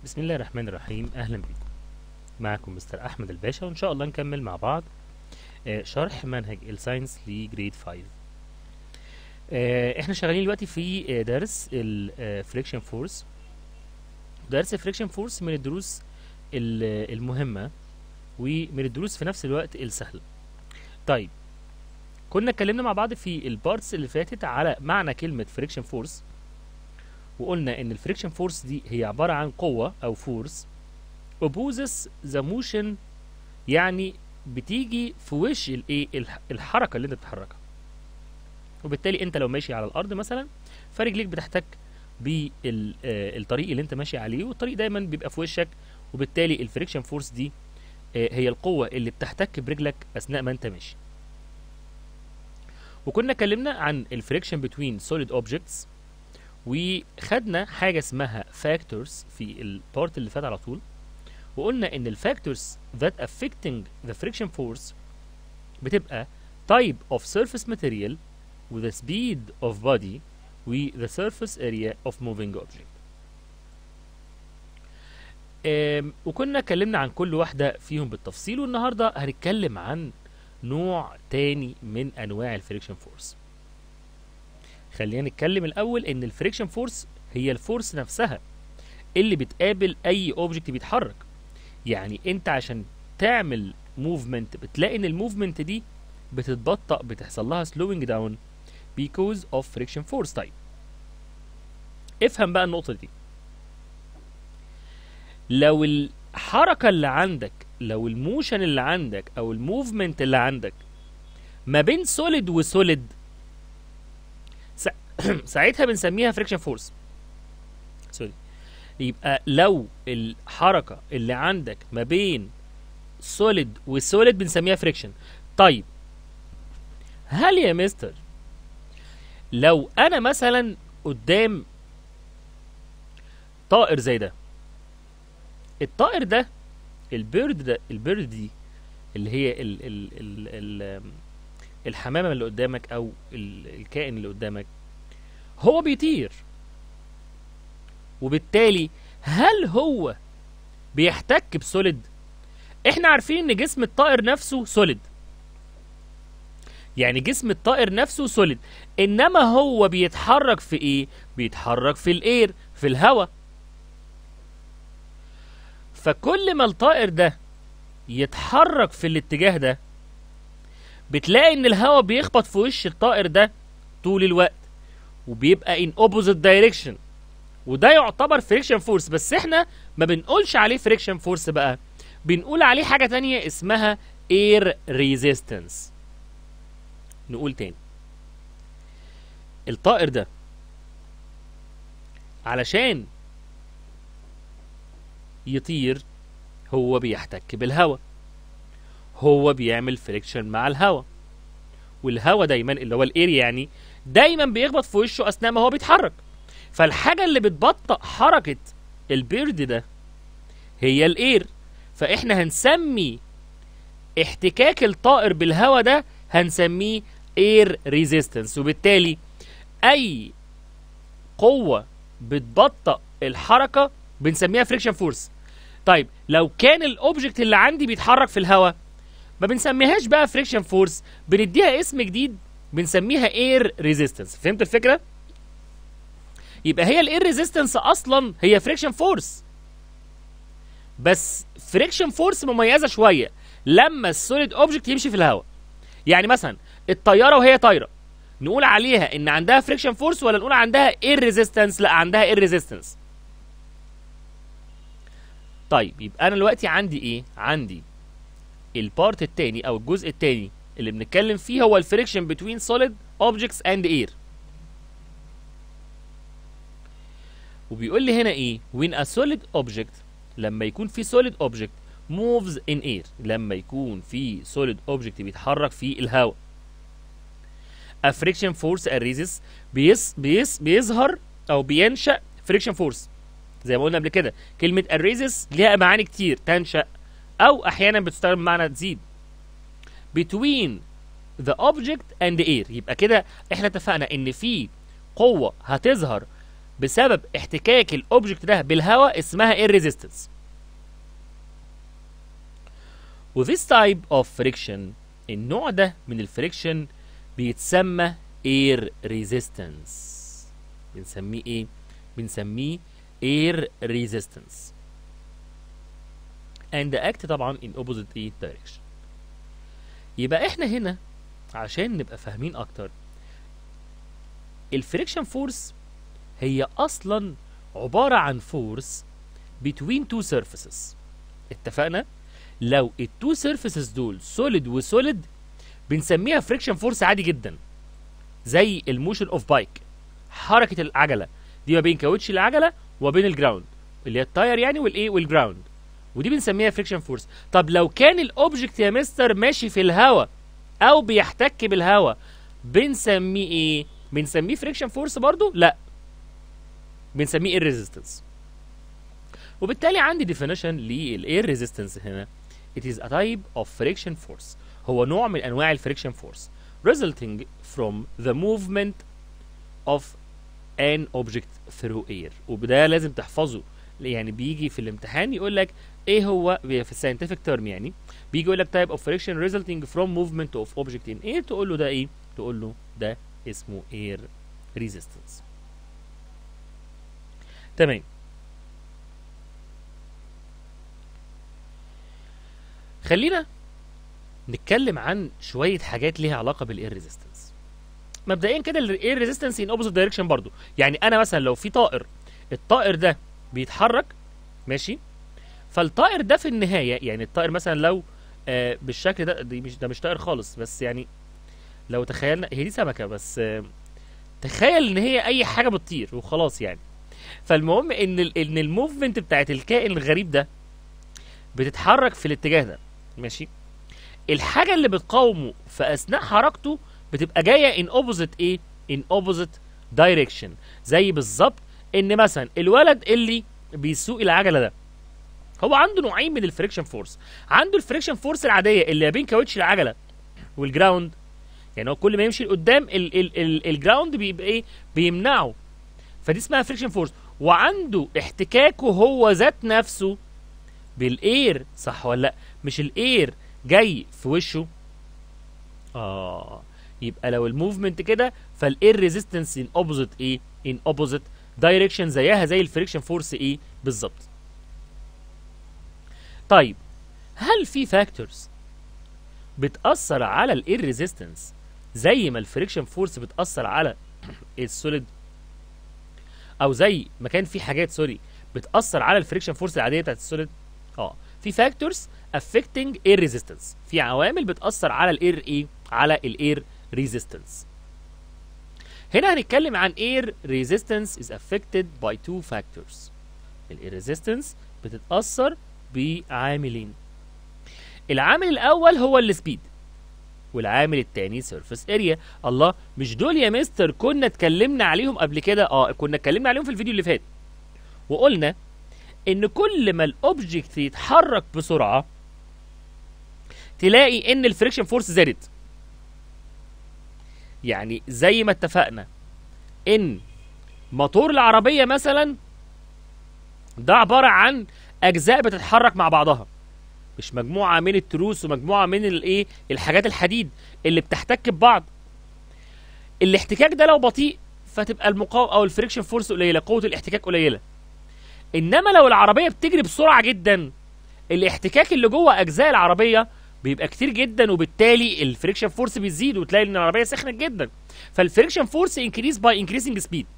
بسم الله الرحمن الرحيم اهلا بكم معكم مستر احمد الباشا وان شاء الله نكمل مع بعض آه، شرح منهج الساينس لجريد 5 آه، احنا شغالين دلوقتي في آه، درس الفريكشن فورس درس الفريكشن فورس من الدروس ال- المهمة ومن الدروس في نفس الوقت السهلة طيب كنا اتكلمنا مع بعض في البارتس اللي فاتت على معنى كلمة فريكشن فورس وقلنا ان الفريكشن فورس دي هي عبارة عن قوة او فورس opposes the motion يعني بتيجي في وش الايه الح- الحركة اللي انت بتحركها وبالتالي انت لو ماشي على الارض مثلا فرجليك بتحتك بالطريق اللي انت ماشي عليه والطريق دايما بيبقى في وشك وبالتالي الفريكشن فورس دي آه، هي القوة اللي بتحتك برجلك اثناء ما انت ماشي وكنا اتكلمنا عن الفريكشن بتوين solid objects وخدنا حاجه اسمها فاكتورز في البارت اللي فات على طول وقلنا ان الفاكتورز that affecting the friction force بتبقى type of surface material with the speed of body with the surface area of moving object آم، وكنا اتكلمنا عن كل واحدة فيهم بالتفصيل والنهاردة هنتكلم عن نوع تاني من انواع الفريكشن فورس خلينا نتكلم الاول ان الفريكشن فورس هي الفورس نفسها اللي بتقابل اي اوبجكت بيتحرك يعني انت عشان تعمل موفمنت بتلاقي ان الموفمنت دي بتتبطأ بتحصل لها slowing down because of friction force طيب افهم بقى النقطة دي لو الحركة اللي عندك لو الموشن اللي عندك او الموفمنت اللي عندك ما بين سوليد وسوليد ساعتها بنسميها فريكشن فورس سوري يبقى لو الحركه اللي عندك ما بين سوليد وسوليد بنسميها فريكشن طيب هل يا مستر لو انا مثلا قدام طائر زي ده الطائر ده البيرد ده البيرد دي اللي هي ال ال ال ال الحمامه اللي قدامك او ال الكائن اللي قدامك هو بيطير وبالتالي هل هو بيحتك بسوليد احنا عارفين ان جسم الطائر نفسه سوليد يعني جسم الطائر نفسه سوليد انما هو بيتحرك في ايه بيتحرك في الاير في الهواء فكل ما الطائر ده يتحرك في الاتجاه ده بتلاقي ان الهواء بيخبط في وش الطائر ده طول الوقت وبيبقى in opposite direction وده يعتبر فريكشن فورس بس احنا ما بنقولش عليه فريكشن فورس بقى بنقول عليه حاجة تانية اسمها air resistance نقول تاني الطائر ده علشان يطير هو بيحتك بالهواء هو بيعمل فريكشن مع الهواء والهواء دايما اللي هو الاير يعني دايما بيخبط في وشه اثناء ما هو بيتحرك فالحاجه اللي بتبطئ حركه البيرد ده هي الاير فاحنا هنسمي احتكاك الطائر بالهواء ده هنسميه اير ريزيستنس وبالتالي اي قوه بتبطئ الحركه بنسميها فريكشن فورس طيب لو كان الاوبجكت اللي عندي بيتحرك في الهواء ما بنسميهاش بقى فريكشن فورس بنديها اسم جديد بنسميها اير ريزيستنس فهمت الفكره يبقى هي الاير ريزيستنس اصلا هي فريكشن فورس بس فريكشن فورس مميزه شويه لما السوليد اوبجكت يمشي في الهواء يعني مثلا الطياره وهي طايره نقول عليها ان عندها فريكشن فورس ولا نقول عندها اير ريزيستنس لا عندها اير ريزيستنس طيب يبقى انا دلوقتي عندي ايه عندي البارت التاني او الجزء التاني اللي بنتكلم فيه هو الفريكشن between solid objects and air وبيقول لي هنا ايه when a solid object لما يكون في solid object moves in air لما يكون في solid object بيتحرك في الهواء a friction force arises بيس بيس بيظهر او بينشأ friction force زي ما قلنا قبل كده كلمة arises ليها معاني كتير تنشأ او احيانا بتستخدم بمعنى تزيد between the object and the air يبقى كده احنا اتفقنا ان في قوة هتظهر بسبب احتكاك الاوبجكت ده بالهواء اسمها اير ريزيستنس وذيس تايب اوف فريكشن النوع ده من الفريكشن بيتسمى اير ريزيستنس بنسميه ايه بنسميه اير ريزيستنس and act طبعا in opposite ايه direction يبقى احنا هنا عشان نبقى فاهمين اكتر الفريكشن فورس هي اصلا عبارة عن فورس between two surfaces اتفقنا لو التو سيرفيسز دول سوليد وسوليد بنسميها فريكشن فورس عادي جدا زي الموشن اوف بايك حركه العجله دي ما بين كاوتش العجله وبين الجراوند اللي هي التاير يعني والايه والجراوند ودي بنسميها فريكشن فورس طب لو كان الاوبجكت يا مستر ماشي في الهواء او بيحتك بالهواء بنسميه ايه بنسميه فريكشن فورس برضو لا بنسميه اير ريزيستنس وبالتالي عندي ديفينيشن للاير ريزيستنس هنا it is a type of friction force هو نوع من انواع الفريكشن فورس resulting from the movement of an object through air وده لازم تحفظه يعني بيجي في الامتحان يقول لك ايه هو في الساينتفك تيرم يعني بيجي يقول لك type of friction resulting from movement of object in air تقول له ده ايه تقول له ده اسمه air resistance تمام خلينا نتكلم عن شويه حاجات ليها علاقه بالاير ريزيستنس مبدئيا كده الاير ريزيستنس ان اوبوزيت دايركشن برضو يعني انا مثلا لو في طائر الطائر ده بيتحرك ماشي فالطائر ده في النهايه يعني الطائر مثلا لو آه بالشكل ده دي مش ده مش طائر خالص بس يعني لو تخيلنا هي دي سمكه بس آه تخيل ان هي اي حاجه بتطير وخلاص يعني فالمهم ان ال ان الموفمنت بتاعت الكائن الغريب ده بتتحرك في الاتجاه ده ماشي الحاجه اللي بتقاومه في اثناء حركته بتبقى جايه ان اوبوزيت ايه ان اوبوزيت دايركشن زي بالظبط ان مثلا الولد اللي بيسوق العجله ده هو عنده نوعين من الفريكشن فورس عنده الفريكشن فورس العاديه اللي ما بين كاوتش العجله والجراوند يعني هو كل ما يمشي لقدام ال ال ال الجراوند بيبقى ايه بيمنعه فدي اسمها فريكشن فورس وعنده احتكاكه هو ذات نفسه بالاير صح ولا لا مش الاير جاي في وشه اه يبقى لو الموفمنت كده فالاير ريزيستنس ان اوبوزيت ايه ان اوبوزيت دايركشن زيها زي الفريكشن فورس ايه بالظبط طيب هل في فاكتورز بتأثر على الاير ريزيستنس زي ما الفريكشن فورس بتأثر على السوليد او زي ما كان في حاجات سوري بتأثر على الفريكشن فورس العاديه بتاعت السوليد اه في فاكتورز affecting air resistance في عوامل بتأثر على الاير ايه على الاير ريزيستنس هنا هنتكلم عن air resistance is affected by two factors الاير resistance بتتأثر بعاملين العامل الاول هو السبيد والعامل الثاني سيرفيس اريا الله مش دول يا مستر كنا اتكلمنا عليهم قبل كده اه كنا اتكلمنا عليهم في الفيديو اللي فات وقلنا ان كل ما الاوبجكت يتحرك بسرعه تلاقي ان الفريكشن فورس زادت يعني زي ما اتفقنا ان موتور العربيه مثلا ده عباره عن اجزاء بتتحرك مع بعضها مش مجموعه من التروس ومجموعه من الايه الحاجات الحديد اللي بتحتك ببعض الاحتكاك ده لو بطيء فتبقى المقاومه او الفريكشن فورس قليله قوه الاحتكاك قليله انما لو العربيه بتجري بسرعه جدا الاحتكاك اللي جوه اجزاء العربيه بيبقى كتير جدا وبالتالي الفريكشن فورس بيزيد وتلاقي ان العربيه سخنت جدا فالفريكشن فورس انكريز باي انكريزنج سبيد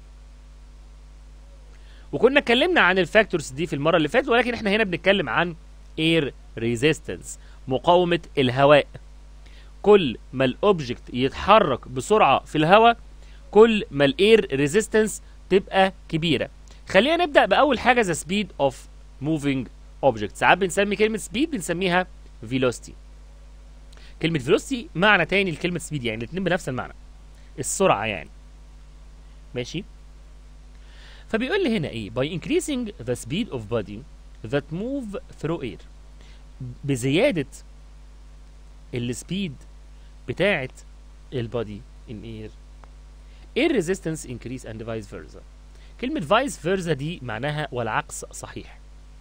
وكنا اتكلمنا عن الفاكتورز دي في المره اللي فاتت ولكن احنا هنا بنتكلم عن اير ريزيستنس مقاومه الهواء كل ما الاوبجكت يتحرك بسرعه في الهواء كل ما الاير ريزيستنس تبقى كبيره خلينا نبدا باول حاجه ذا سبيد اوف موفينج اوبجكت ساعات بنسمي كلمه سبيد بنسميها فيلوسيتي كلمه فيلوسيتي معنى تاني لكلمه سبيد يعني الاثنين بنفس المعنى السرعه يعني ماشي فبيقول لي هنا ايه by increasing the speed of body that move through air بزياده السبيد بتاعه البادي in air air resistance increase and vice versa كلمه فايس فيرزا دي معناها والعكس صحيح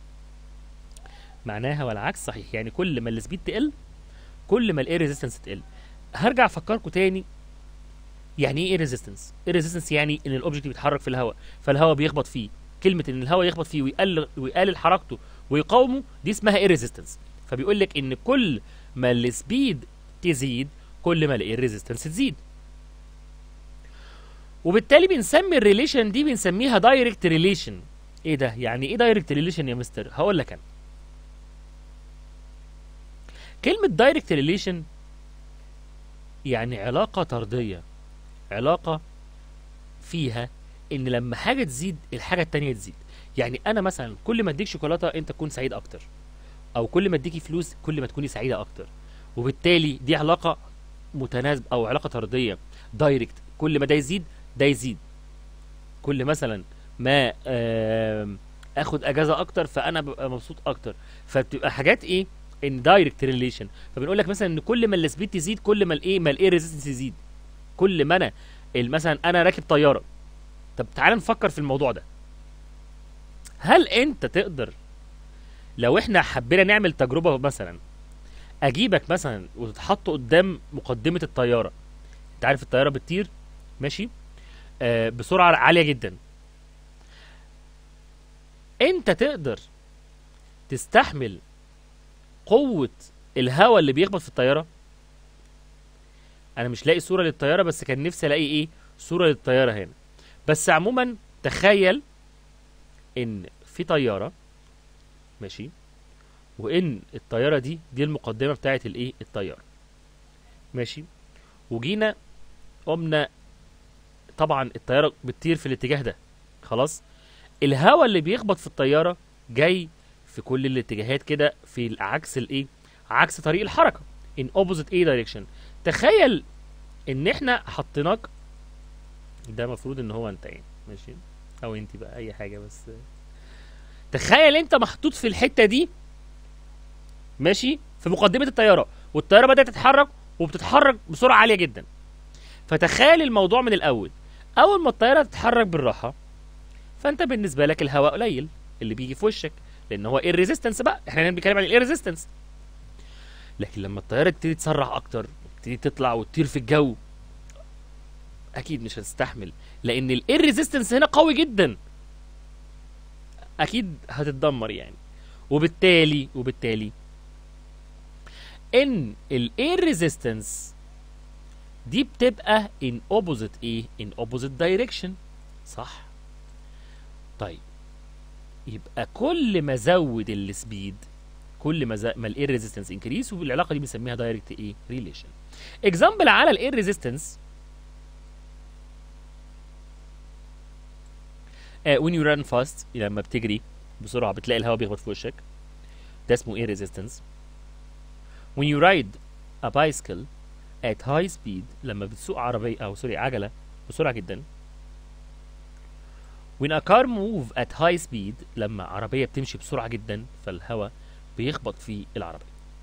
معناها والعكس صحيح يعني كل ما السبيد تقل كل ما الاير ريزيستنس تقل هرجع افكركم تاني يعني ايه اير ريزيستنس اير ريزيستنس يعني ان الاوبجكت بيتحرك في الهواء فالهواء بيخبط فيه كلمه ان الهواء يخبط فيه ويقلل ويقلل حركته ويقاومه دي اسمها اير ريزيستنس فبيقول لك ان كل ما السبيد تزيد كل ما الاير ريزيستنس تزيد وبالتالي بنسمي الريليشن دي بنسميها دايركت ريليشن ايه ده يعني ايه دايركت ريليشن يا مستر هقول لك انا كلمة دايركت ريليشن يعني علاقة طردية علاقة فيها ان لما حاجة تزيد الحاجة التانية تزيد يعني انا مثلا كل ما اديك شوكولاتة انت تكون سعيد اكتر او كل ما اديكي فلوس كل ما تكوني سعيدة اكتر وبالتالي دي علاقة متناسبة او علاقة طردية دايركت كل ما ده يزيد ده يزيد كل مثلا ما آم، اخد اجازة اكتر فانا ببقى مبسوط اكتر فبتبقى حاجات ايه ان دايركت ريليشن فبنقول لك مثلا ان كل ما السبيد تزيد كل ما الايه ما الايه ريزيستنس يزيد كل ما انا ال- مثلا انا راكب طياره طب تعال نفكر في الموضوع ده هل انت تقدر لو احنا حبينا نعمل تجربه مثلا اجيبك مثلا وتتحط قدام مقدمه الطياره انت عارف الطياره بتطير ماشي آه بسرعه عاليه جدا انت تقدر تستحمل قوة الهواء اللي بيخبط في الطيارة انا مش لاقي صورة للطيارة بس كان نفسي الاقي ايه صورة للطيارة هنا بس عموما تخيل ان في طيارة ماشي وان الطيارة دي دي المقدمة بتاعت الايه الطيارة ماشي وجينا قمنا طبعا الطيارة بتطير في الاتجاه ده خلاص الهواء اللي بيخبط في الطيارة جاي في كل الاتجاهات كده في عكس الايه عكس طريق الحركه in opposite a direction تخيل ان احنا حطيناك ده المفروض ان هو انت يعني ماشي او انت بقى اي حاجه بس تخيل انت محطوط في الحته دي ماشي في مقدمه الطياره والطياره بدات تتحرك وبتتحرك بسرعه عاليه جدا فتخيل الموضوع من الاول اول ما الطياره تتحرك بالراحه فانت بالنسبه لك الهواء قليل اللي بيجي في وشك لان هو اير ريزيستنس بقى احنا هنا بنتكلم عن الاير ريزيستنس لكن لما الطياره تبتدي تسرع اكتر وتبتدي تطلع وتطير في الجو اكيد مش هتستحمل لان الاير ريزيستنس هنا قوي جدا اكيد هتتدمر يعني وبالتالي وبالتالي ان الاير ريزيستنس دي بتبقى in opposite ايه in opposite direction صح طيب يبقى كل ما زود السبيد كل ما زا... ما الاير ريزيستنس انكريس والعلاقه دي بنسميها دايركت ايه ريليشن اكزامبل على الاير ريزيستنس when you run fast لما بتجري بسرعه بتلاقي الهواء بيخبط في وشك ده اسمه اير ريزيستنس when you ride a bicycle at high speed لما بتسوق عربيه او سوري عجله بسرعه جدا when a car move at high speed لما عربية بتمشي بسرعة جدا فالهواء بيخبط في العربية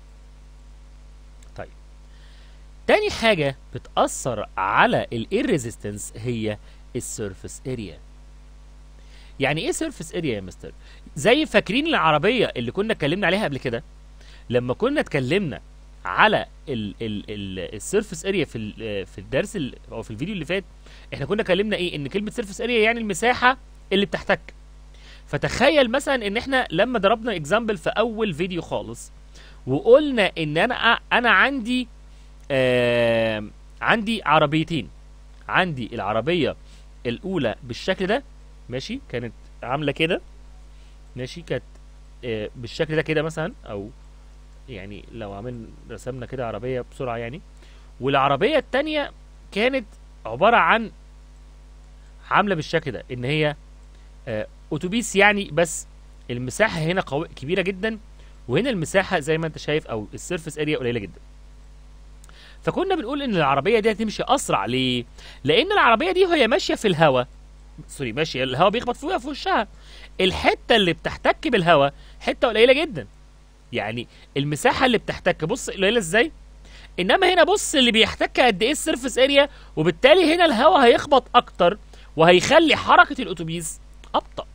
طيب تاني حاجة بتأثر على الاير ريزيستنس هي السيرفيس اريا يعني ايه سيرفيس اريا يا مستر زي فاكرين العربية اللي كنا اتكلمنا عليها قبل كده لما كنا اتكلمنا على السيرفيس اريا في ال- في الدرس ال- او في الفيديو اللي فات احنا كنا اتكلمنا ايه ان كلمه سيرفيس اريا يعني المساحه اللي بتحتك فتخيل مثلا ان احنا لما ضربنا اكزامبل في اول فيديو خالص وقلنا ان انا انا عندي آه عندي عربيتين عندي العربيه الاولى بالشكل ده ماشي كانت عامله كده ماشي كانت آه بالشكل ده كده مثلا او يعني لو عملنا رسمنا كده عربيه بسرعه يعني والعربيه التانية كانت عباره عن عامله بالشكل ده ان هي آه، اتوبيس يعني بس المساحه هنا قوي كبيره جدا وهنا المساحه زي ما انت شايف او السيرفيس اريا قليله جدا فكنا بنقول ان العربيه دي هتمشي اسرع ليه لان العربيه دي وهي ماشيه في الهواء سوري ماشيه الهواء بيخبط فيها في وشها الحته اللي بتحتك بالهواء حته قليله جدا يعني المساحه اللي بتحتك بص قليله ازاي انما هنا بص اللي بيحتك قد ايه السيرفيس اريا وبالتالي هنا الهواء هيخبط اكتر وهيخلي حركه الاتوبيس ابطا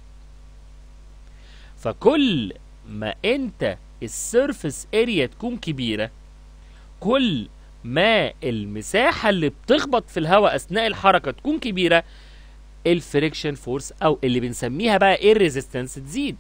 فكل ما انت السيرفس اريا تكون كبيره كل ما المساحه اللي بتخبط في الهواء اثناء الحركه تكون كبيره الفريكشن فورس او اللي بنسميها بقى ايه الريزيستنس تزيد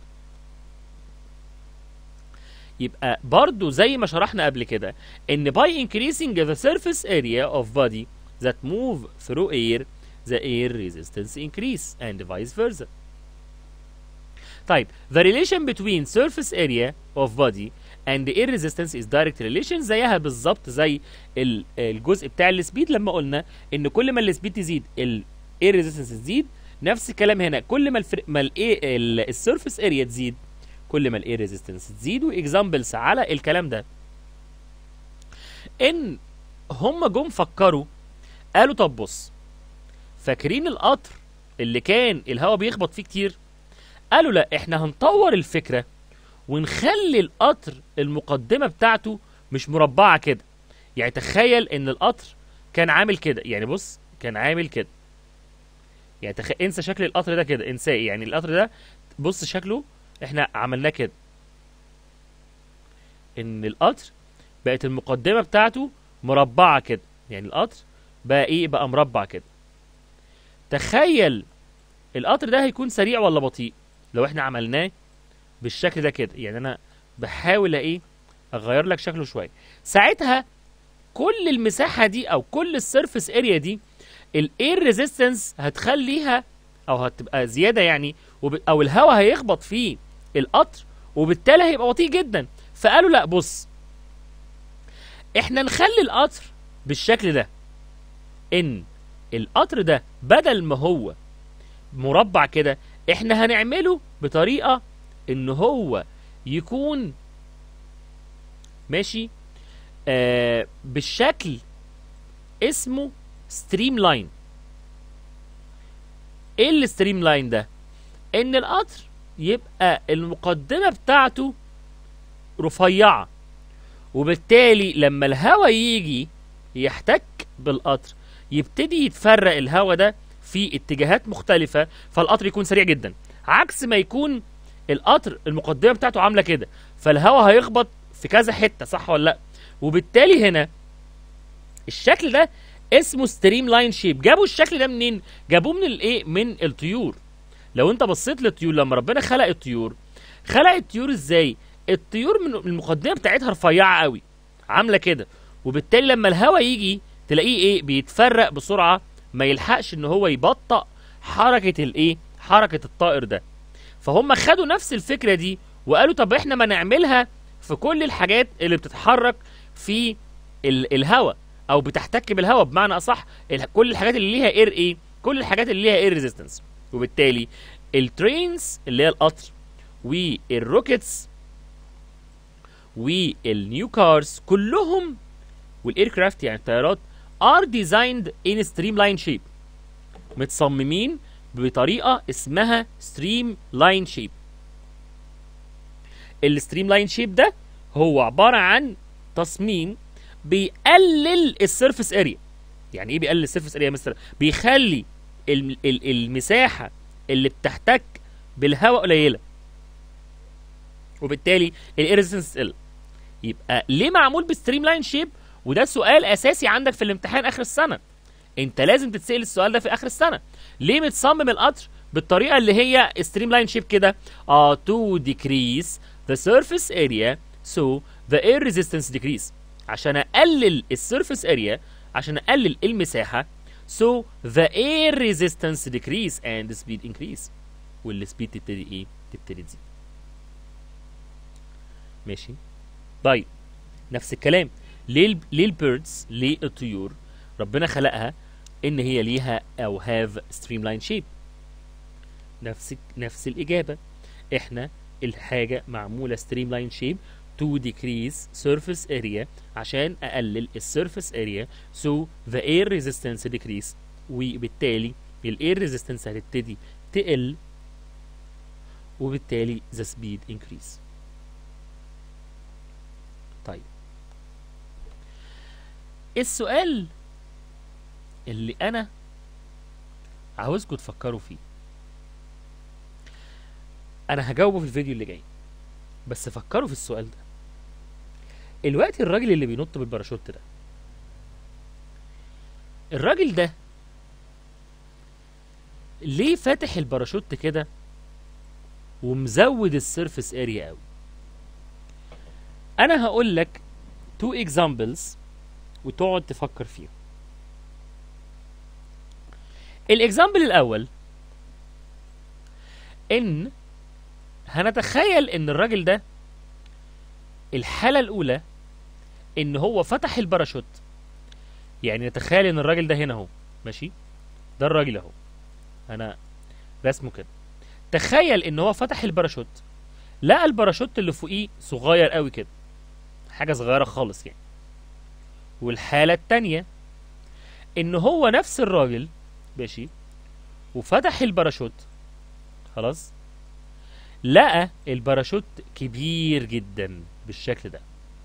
يبقى برضو زي ما شرحنا قبل كده ان by increasing the surface area of body that move through air the air resistance increase and vice versa طيب the relation between surface area of body and air resistance is direct relation زيها بالظبط زي ال- الجزء بتاع السبيد لما قلنا ان كل ما السبيد تزيد ال air resistance تزيد نفس الكلام هنا كل ما الفر... ما ال السيرفيس اريا تزيد كل ما الاير ريزيستنس تزيد واكزامبلز على الكلام ده ان هم جم فكروا قالوا طب بص فاكرين القطر اللي كان الهواء بيخبط فيه كتير قالوا لا احنا هنطور الفكره ونخلي القطر المقدمه بتاعته مش مربعه كده يعني تخيل ان القطر كان عامل كده يعني بص كان عامل كده يعني تخ... انسى شكل القطر ده كده انساه يعني القطر ده بص شكله احنا عملناه كده ان القطر بقت المقدمه بتاعته مربعه كده يعني القطر بقى ايه بقى مربع كده تخيل القطر ده هيكون سريع ولا بطيء لو احنا عملناه بالشكل ده كده يعني انا بحاول ايه اغير لك شكله شويه ساعتها كل المساحه دي او كل السيرفيس اريا دي الاير ريزيستنس هتخليها او هتبقى زياده يعني وب... او الهواء هيخبط فيه القطر وبالتالي هيبقى بطيء جدا فقالوا لا بص احنا نخلي القطر بالشكل ده ان القطر ده بدل ما هو مربع كده احنا هنعمله بطريقه ان هو يكون ماشي آه بالشكل اسمه ستريم لاين ايه الستريم لاين ده ان القطر يبقى المقدمه بتاعته رفيعه وبالتالي لما الهواء يجي يحتك بالقطر يبتدي يتفرق الهواء ده في اتجاهات مختلفه فالقطر يكون سريع جدا عكس ما يكون القطر المقدمه بتاعته عامله كده فالهواء هيخبط في كذا حته صح ولا لا وبالتالي هنا الشكل ده اسمه ستريم لاين شيب جابوا الشكل ده منين جابوه من الايه من الطيور لو انت بصيت للطيور لما ربنا خلق الطيور خلق الطيور ازاي الطيور من المقدمه بتاعتها رفيعه قوي عامله كده وبالتالي لما الهواء يجي تلاقيه ايه بيتفرق بسرعه ما يلحقش ان هو يبطأ حركه الايه حركه الطائر ده فهم خدوا نفس الفكره دي وقالوا طب احنا ما نعملها في كل الحاجات اللي بتتحرك في ال الهواء او بتحتك بالهواء بمعنى اصح ال- كل الحاجات اللي ليها اير ايه كل الحاجات اللي ليها اير ريزيستنس وبالتالي الترينز اللي هي القطر والروكيتس والنيو كارز كلهم والاير كرافت يعني الطيارات are designed in streamline shape متصممين بطريقه اسمها ستريم لاين شيب الستريم لاين شيب ده هو عباره عن تصميم بيقلل السيرفيس اريا يعني ايه بيقلل السيرفيس اريا يا مستر بيخلي الم- ال- المساحه اللي بتحتك بالهواء قليله وبالتالي الاير ريزيستنس تقل يبقى ليه معمول بستريم لاين شيب وده سؤال اساسي عندك في الامتحان اخر السنه انت لازم تتسال السؤال ده في اخر السنه ليه متصمم القطر بالطريقه اللي هي ستريم لاين شيب كده اه to decrease the surface area so the air resistance decrease عشان اقلل السيرفيس اريا عشان اقلل المساحه so the air resistance decrease and speed increase والسبيد تبتدي ايه تبتدي تزيد ماشي طيب نفس الكلام ليه ال- ليه البيردز ليه الطيور ربنا خلقها ان هي ليها او هاف ستريم لاين شيب نفس نفس الاجابه احنا الحاجه معموله ستريم لاين شيب to decrease surface area عشان اقلل السيرفيس اريا so the air resistance decrease وبالتالي الاير ريزيستنس هتبتدي تقل وبالتالي the speed increase طيب السؤال اللي انا عاوزكم تفكروا فيه انا هجاوبه في الفيديو اللي جاي بس فكروا في السؤال ده الوقت الراجل اللي بينط بالباراشوت ده الراجل ده ليه فاتح الباراشوت كده ومزود السيرفيس اريا قوي انا هقول لك تو اكزامبلز وتقعد تفكر فيهم الاكزامبل الاول ان هنتخيل ان الراجل ده الحالة الاولى ان هو فتح الباراشوت يعني نتخيل ان الراجل ده هنا اهو ماشي ده الراجل اهو انا رسمه كده تخيل ان هو فتح الباراشوت لقى الباراشوت اللي فوقيه صغير قوي كده حاجه صغيره خالص يعني والحاله التانية ان هو نفس الراجل ماشي وفتح الباراشوت خلاص لقى الباراشوت كبير جدا بالشكل ده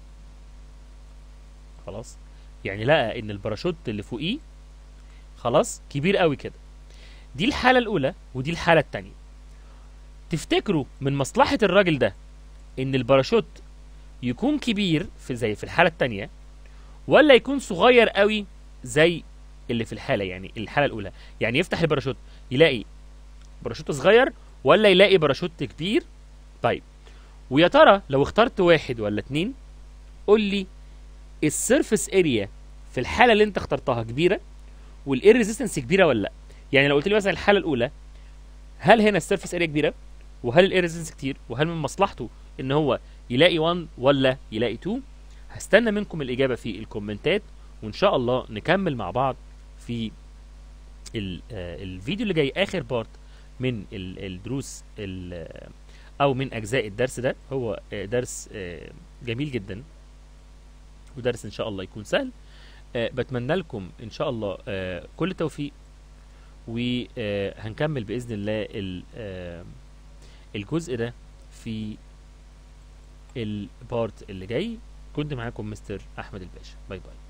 خلاص يعني لقى ان الباراشوت اللي فوقيه خلاص كبير قوي كده دي الحاله الاولى ودي الحاله التانية تفتكروا من مصلحه الراجل ده ان الباراشوت يكون كبير في زي في الحاله التانية ولا يكون صغير قوي زي اللي في الحاله يعني الحاله الاولى يعني يفتح الباراشوت يلاقي باراشوت صغير ولا يلاقي باراشوت كبير طيب ويا ترى لو اخترت واحد ولا اتنين قول لي السيرفيس اريا في الحاله اللي انت اخترتها كبيره والاير ريزيستنس كبيره ولا لا يعني لو قلت لي مثلا الحاله الاولى هل هنا السيرفيس اريا كبيره وهل الاير ريزيستنس كتير وهل من مصلحته ان هو يلاقي 1 ولا يلاقي 2 هستنى منكم الاجابه في الكومنتات وان شاء الله نكمل مع بعض في ال- آه، الفيديو اللي جاي اخر بارت من ال- الدروس ال- آه، او من اجزاء الدرس ده هو آه، درس آه، جميل جدا ودرس ان شاء الله يكون سهل آه، بتمنى لكم ان شاء الله آه، كل التوفيق وهنكمل باذن الله ال- آه، الجزء ده في البارت اللي جاي كنت معاكم مستر احمد الباشا باي باي